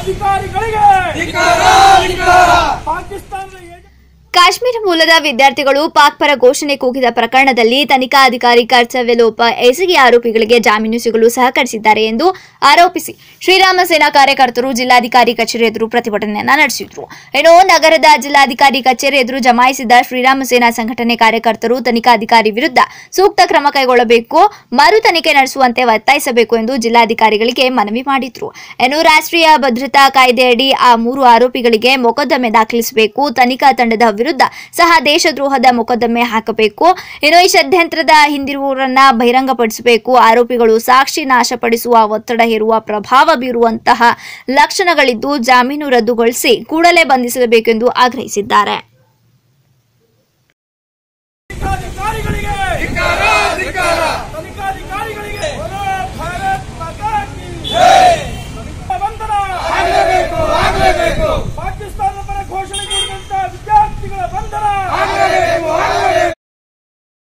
ಅಧಿಕಾರಿಗಳಿಗೆ ಧಿಕ್ಕಾರ ಧಿಕ್ಕಾರ ಪಾಕಿಸ್ತಾನದ ಏಜೆಂಟ್ ಕಾಶ್ಮೀರ ಮೂಲದ ವಿದ್ಯಾರ್ಥಿಗಳು ಪಾಕ್ ಪರ ಘೋಷಣೆ ಕೂಗಿದ ಪ್ರಕರಣದಲ್ಲಿ ತನಿಖಾಧಿಕಾರಿ ಕರ್ತವ್ಯ ಲೋಪ ಎಸಗಿ ಆರೋಪಿಗಳಿಗೆ ಜಾಮೀನು ಸಿಗಲು ಸಹಕರಿಸಿದ್ದಾರೆ ಎಂದು ಆರೋಪಿಸಿ ಶ್ರೀರಾಮ ಸೇನಾ ಕಾರ್ಯಕರ್ತರು ಜಿಲ್ಲಾಧಿಕಾರಿ ಕಚೇರಿ ಎದುರು ಪ್ರತಿಭಟನೆಯನ್ನ ನಡೆಸಿದ್ರು ಇನ್ನು ನಗರದ ಜಿಲ್ಲಾಧಿಕಾರಿ ಕಚೇರಿ ಎದುರು ಜಮಾಯಿಸಿದ ಶ್ರೀರಾಮ ಸೇನಾ ಸಂಘಟನೆ ಕಾರ್ಯಕರ್ತರು ತನಿಖಾಧಿಕಾರಿ ವಿರುದ್ಧ ಸೂಕ್ತ ಕ್ರಮ ಕೈಗೊಳ್ಳಬೇಕು ಮರು ತನಿಖೆ ನಡೆಸುವಂತೆ ಒತ್ತಾಯಿಸಬೇಕು ಎಂದು ಜಿಲ್ಲಾಧಿಕಾರಿಗಳಿಗೆ ಮನವಿ ಮಾಡಿದ್ರು ಇನ್ನು ರಾಷ್ಟ್ರೀಯ ಭದ್ರತಾ ಕಾಯ್ದೆಯಡಿ ಆ ಮೂರು ಆರೋಪಿಗಳಿಗೆ ಮೊಕದ್ದಮೆ ದಾಖಲಿಸಬೇಕು ತನಿಖಾ ತಂಡದ ವಿರುದ್ಧ ಸಹ ದೇಶದ್ರೋಹದ ಮೊಕದ್ದಮೆ ಹಾಕಬೇಕು ಇನ್ನು ಈ ಷಡ್ಯಂತ್ರದ ಹಿಂದಿರುವವರನ್ನ ಬಹಿರಂಗಪಡಿಸಬೇಕು ಆರೋಪಿಗಳು ಸಾಕ್ಷಿ ನಾಶಪಡಿಸುವ ಒತ್ತಡ ಹೇರುವ ಪ್ರಭಾವ ಬೀರುವಂತಹ ಲಕ್ಷಣಗಳಿದ್ದು ಜಾಮೀನು ರದ್ದುಗೊಳಿಸಿ ಕೂಡಲೇ ಬಂಧಿಸಬೇಕೆಂದು ಆಗ್ರಹಿಸಿದ್ದಾರೆ